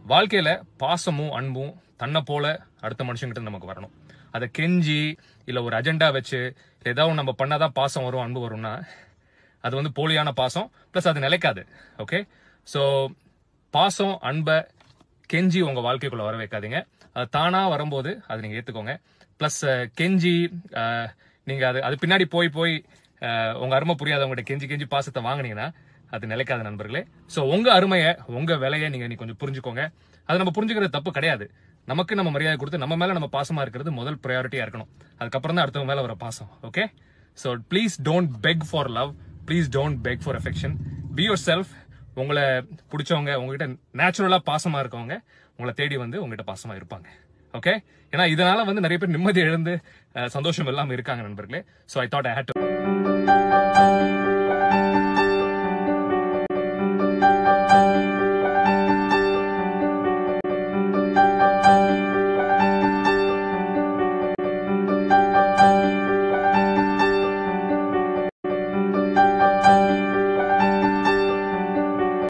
வாழ்க்கையில பாசமும் அன்பும் தன்னை போல அடுத்த மனுஷங்கிட்ட இருந்து நமக்கு வரணும் அதை கெஞ்சி இல்ல ஒரு அஜெண்டா வச்சு இல்ல ஏதாவது நம்ம பண்ணாதான் பாசம் வரும் அன்பு வரும்னா அது வந்து போலியான பாசம் ப்ளஸ் அது நிலைக்காது ஓகே ஸோ பாசம் அன்பை கெஞ்சி உங்க வாழ்க்கைக்குள்ள வர வைக்காதீங்க அது தானா வரும்போது அதை நீங்க ஏத்துக்கோங்க ப்ளஸ் கெஞ்சி அஹ், நீங்க அது அது பின்னாடி போய் போய் அஹ், உங்க அருமை புரியாதவங்ககிட்ட கெஞ்சி கெஞ்சி பாசத்தை வாங்குனீங்கன்னா அது நிலைக்காத நண்பர்களே ஸோ உங்க அருமையை உங்க விலையை நீங்க நீ கொஞ்சம் புரிஞ்சுக்கோங்க அது நம்ம புரிஞ்சுக்கிறது தப்பு கிடையாது நமக்கு நம்ம மரியாதை கொடுத்து நம்ம மேல நம்ம பாசமா இருக்கிறது முதல் ப்ரையாரிட்டியா இருக்கணும் அதுக்கப்புறம் தான் அடுத்தவங்க மேல வர பாசம் okay so please don't beg for love please don't beg for affection be yourself உங்களை பிடிச்சவங்க உங்ககிட்ட நேச்சுரலா பாசமா இருக்கவங்க உங்களை தேடி வந்து உங்ககிட்ட பாசமா இருப்பாங்க ஓகே ஏன்னா இதனால வந்து நிறைய பேர் நிம்மதி இழந்து அஹ், சந்தோஷம் இல்லாம இருக்காங்க நண்பர்களே so I thought I had